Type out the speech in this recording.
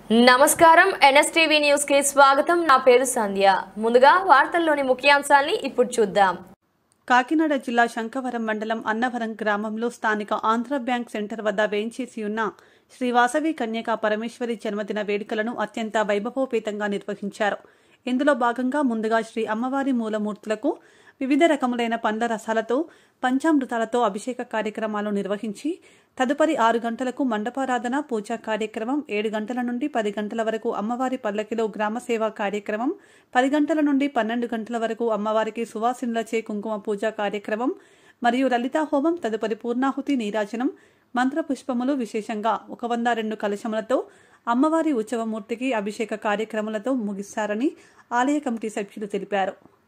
నమస్కారం NSTV news కి స్వాగతం నా పేరు సంధ్య ముందుగా వార్తల్లోని ముఖ్యాంశాల్ని ఇప్పుడు చూద్దాం కాకినాడ జిల్లా శంఖవరం మండలం అన్నవరం గ్రామంలో స్థానిక ఆంధ్ర బ్యాంక్ సెంటర్ వద్ద వేంచేసి ఉన్న శ్రీ వాసవి కన్యకా పరమేశ్వరి జన్మదిన వేడుకలను అత్యంత వైభవోపేతంగా నిర్వహించారు ఇందులో భాగంగా ముందుగా శ్రీ అమ్మవారి మూలమూర్తులకు వివిధ రకములైన పండ్ల రసాలతో పంచామృతాలతో అభిషేక కార్యక్రమాలు నిర్వహించి తదుపరి ఆరు గంటలకు మండపారాధన పూజా కార్యక్రమం ఏడు గంటల నుండి పది గంటల వరకు అమ్మవారి పల్లకిలో గ్రామ సేవా కార్యక్రమం పది గంటల నుండి పన్నెండు గంటల వరకు అమ్మవారికి సువాసినులచే కుంకుమ పూజా కార్యక్రమం మరియు లలితా హోమం తదుపరి పూర్ణాహుతి నీరాజనం మంత్రపుష్పములు విశేషంగా ఒక వంద రెండు కలశములతో అమ్మవారి ఉత్సవమూర్తికి అభిషేక కార్యక్రమాలతో ముగిస్తారని ఆలయ కమిటీ సభ్యులు తెలిపారు